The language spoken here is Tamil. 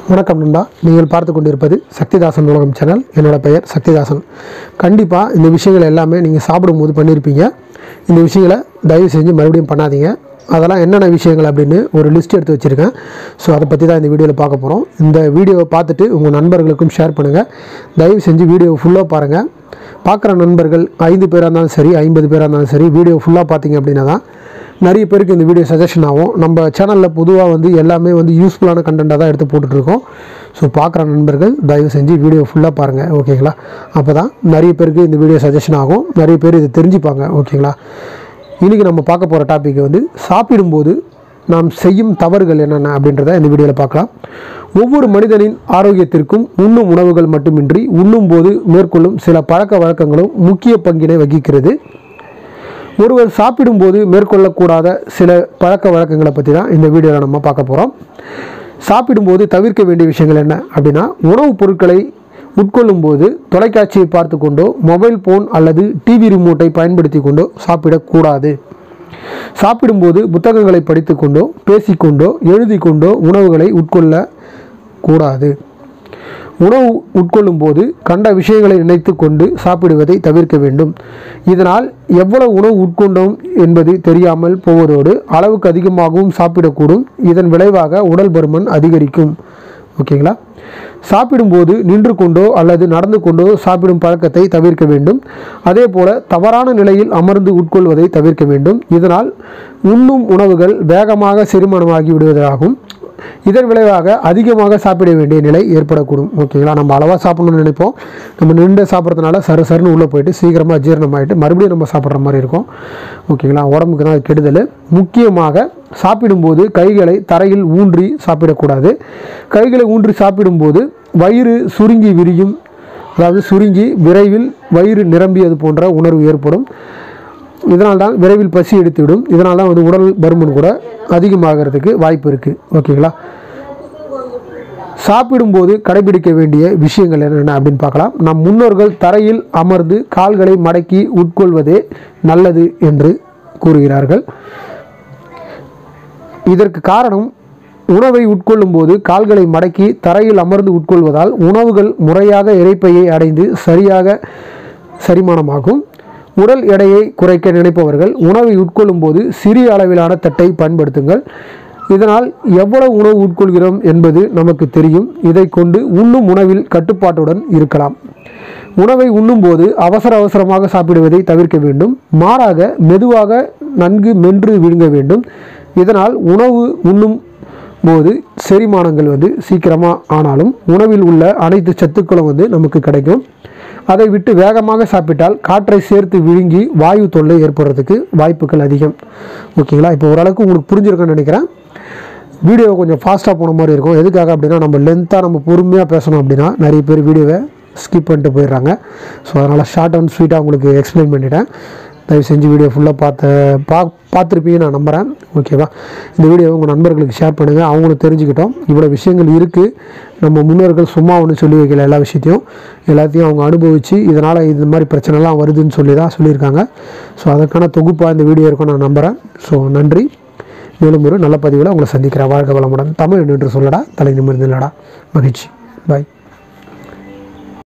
வணக்கம் நண்பா நீங்கள் பார்த்து கொண்டிருப்பது சக்திதாசன் உலகம் சேனல் என்னோட பெயர் சக்திதாசன் கண்டிப்பாக இந்த விஷயங்கள் எல்லாமே நீங்கள் சாப்பிடும்போது பண்ணியிருப்பீங்க இந்த விஷயங்களை தயவு செஞ்சு மறுபடியும் பண்ணாதீங்க அதெல்லாம் என்னென்ன விஷயங்கள் அப்படின்னு ஒரு லிஸ்ட் எடுத்து வச்சுருக்கேன் ஸோ அதை பற்றி தான் இந்த வீடியோவில் பார்க்க போகிறோம் இந்த வீடியோவை பார்த்துட்டு உங்கள் நண்பர்களுக்கும் ஷேர் பண்ணுங்கள் தயவு செஞ்சு வீடியோ ஃபுல்லாக பாருங்கள் பார்க்குற நண்பர்கள் ஐந்து பேராக இருந்தாலும் சரி ஐம்பது பேராக இருந்தாலும் சரி வீடியோ ஃபுல்லாக பார்த்தீங்க அப்படின்னா தான் நிறைய பேருக்கு இந்த வீடியோ சஜஷன் ஆகும் நம்ம சேனலில் பொதுவாக வந்து எல்லாமே வந்து யூஸ்ஃபுல்லான கண்டென்ட்டாக தான் எடுத்து போட்டுட்ருக்கோம் ஸோ பார்க்குற நண்பர்கள் தயவு செஞ்சு வீடியோ ஃபுல்லாக பாருங்கள் ஓகேங்களா அப்போ தான் நிறைய பேருக்கு இந்த வீடியோ சஜஷன் ஆகும் நிறைய பேர் இதை தெரிஞ்சுப்பாங்க ஓகேங்களா இன்றைக்கி நம்ம பார்க்க போகிற டாபிக் வந்து சாப்பிடும்போது நாம் செய்யும் தவறுகள் என்னென்ன அப்படின்றத இந்த வீடியோவில் பார்க்கலாம் ஒவ்வொரு மனிதனின் ஆரோக்கியத்திற்கும் உண்ணும் உணவுகள் மட்டுமின்றி உண்ணும்போது மேற்கொள்ளும் சில பழக்க வழக்கங்களும் முக்கிய பங்கினை வகிக்கிறது ஒருவர் சாப்பிடும்போது மேற்கொள்ளக்கூடாத சில பழக்க வழக்கங்களை பற்றி தான் இந்த வீடியோவில் நம்ம பார்க்க போகிறோம் சாப்பிடும்போது தவிர்க்க வேண்டிய விஷயங்கள் என்ன அப்படின்னா உணவுப் பொருட்களை உட்கொள்ளும்போது தொலைக்காட்சியை பார்த்து கொண்டோ மொபைல் ஃபோன் அல்லது டிவி ரிமோட்டை பயன்படுத்தி கொண்டோ சாப்பிடக்கூடாது சாப்பிடும்போது புத்தகங்களை படித்துக்கொண்டோ பேசிக்கொண்டோ எழுதி கொண்டோ உணவுகளை உட்கொள்ள கூடாது உணவு உட்கொள்ளும் போது கண்ட விஷயங்களை நினைத்து கொண்டு சாப்பிடுவதை தவிர்க்க வேண்டும் இதனால் எவ்வளவு உணவு உட்கொண்டோம் என்பது தெரியாமல் போவதோடு அளவுக்கு அதிகமாகவும் சாப்பிடக்கூடும் இதன் விளைவாக உடல் பருமன் அதிகரிக்கும் ஓகேங்களா சாப்பிடும்போது நின்று கொண்டோ அல்லது நடந்து கொண்டோ சாப்பிடும் பழக்கத்தை தவிர்க்க வேண்டும் அதே போல தவறான நிலையில் அமர்ந்து உட்கொள்வதை தவிர்க்க வேண்டும் இதனால் உண்ணும் உணவுகள் வேகமாக செரிமானமாகி விடுவதாகும் இதன் விளைவாக அதிகமாக சாப்பிட வேண்டிய நிலை ஏற்படக்கூடும் ஓகேங்களா நம்ம அளவாக சாப்பிடணும்னு நினைப்போம் நம்ம நின்று சாப்பிட்றதுனால சரு சருன்னு உள்ளே போயிட்டு சீக்கிரமாக ஜீரணமாயிட்டு மறுபடியும் நம்ம சாப்பிட்ற மாதிரி இருக்கும் ஓகேங்களா உடம்புக்கு தான் அது கெடுதல் முக்கியமாக சாப்பிடும்போது கைகளை தரையில் ஊன்றி சாப்பிடக்கூடாது கைகளை ஊன்றி சாப்பிடும்போது வயிறு சுருங்கி விரியும் அதாவது சுருங்கி விரைவில் வயிறு நிரம்பியது போன்ற உணர்வு ஏற்படும் இதனால் தான் விரைவில் பசி எடுத்துவிடும் இதனால் தான் வந்து உடல் பருமன் கூட அதிகமாகிறதுக்கு வாய்ப்பு இருக்குது ஓகேங்களா சாப்பிடும்போது கடைபிடிக்க வேண்டிய விஷயங்கள் என்னென்ன அப்படின்னு பார்க்கலாம் நம் முன்னோர்கள் தரையில் அமர்ந்து கால்களை மடக்கி உட்கொள்வதே நல்லது என்று கூறுகிறார்கள் இதற்கு காரணம் உணவை உட்கொள்ளும் போது கால்களை மடக்கி தரையில் அமர்ந்து உட்கொள்வதால் உணவுகள் முறையாக இறைப்பையை அடைந்து சரியாக செரிமானமாகும் உடல் எடையை குறைக்க நினைப்பவர்கள் உணவை உட்கொள்ளும் போது சிறிய அளவிலான தட்டை பயன்படுத்துங்கள் இதனால் எவ்வளவு உணவு உட்கொள்கிறோம் என்பது நமக்கு தெரியும் இதை கொண்டு உண்ணும் உணவில் கட்டுப்பாட்டுடன் இருக்கலாம் உணவை உண்ணும்போது அவசர அவசரமாக சாப்பிடுவதை தவிர்க்க வேண்டும் மாறாக மெதுவாக நன்கு மென்று விழுங்க வேண்டும் இதனால் உணவு உண்ணும் போது செரிமானங்கள் வந்து சீக்கிரமாக ஆனாலும் உணவில் உள்ள அனைத்து சத்துக்களும் வந்து நமக்கு கிடைக்கும் அதை விட்டு வேகமாக சாப்பிட்டால் காற்றை சேர்த்து விழுங்கி வாயு தொல்லை ஏற்படுறதுக்கு வாய்ப்புகள் அதிகம் ஓகேங்களா இப்போ ஓரளவுக்கு உங்களுக்கு புரிஞ்சிருக்குன்னு நினைக்கிறேன் வீடியோ கொஞ்சம் ஃபாஸ்ட்டாக போன மாதிரி இருக்கும் எதுக்காக அப்படின்னா நம்ம லென்த்தாக நம்ம பொறுமையாக பேசணும் அப்படின்னா நிறைய பேர் வீடியோவை ஸ்கிப் பண்ணிட்டு போயிடுறாங்க ஸோ அதனால் ஷார்ட் அண்ட் ஸ்வீட்டாக உங்களுக்கு எக்ஸ்பிளைன் பண்ணிட்டேன் தயவு செஞ்சு வீடியோ ஃபுல்லாக பார்த்த பா பார்த்துருப்பீங்க நான் நம்புகிறேன் ஓகேவா இந்த வீடியோவை உங்கள் நண்பர்களுக்கு ஷேர் பண்ணுங்கள் அவங்களும் தெரிஞ்சுக்கிட்டோம் இவ்வளோ விஷயங்கள் இருக்குது நம்ம முன்னோர்கள் சும்மா ஒன்று சொல்லி வைக்கல எல்லா விஷயத்தையும் எல்லாத்தையும் அவங்க அனுபவித்து இதனால் இது மாதிரி பிரச்சனைலாம் வருதுன்னு சொல்லி தான் சொல்லியிருக்காங்க ஸோ அதற்கான தொகுப்பாக இந்த வீடியோ இருக்கும் நான் நம்புகிறேன் ஸோ நன்றி மேலும் ஒரு நல்ல பதிவில் உங்களை சந்திக்கிறேன் வாழ்க வளமுடன் தமிழ் நின்று சொல்லடா தலை நிமிர்ந்து இல்லடா மகிழ்ச்சி பாய்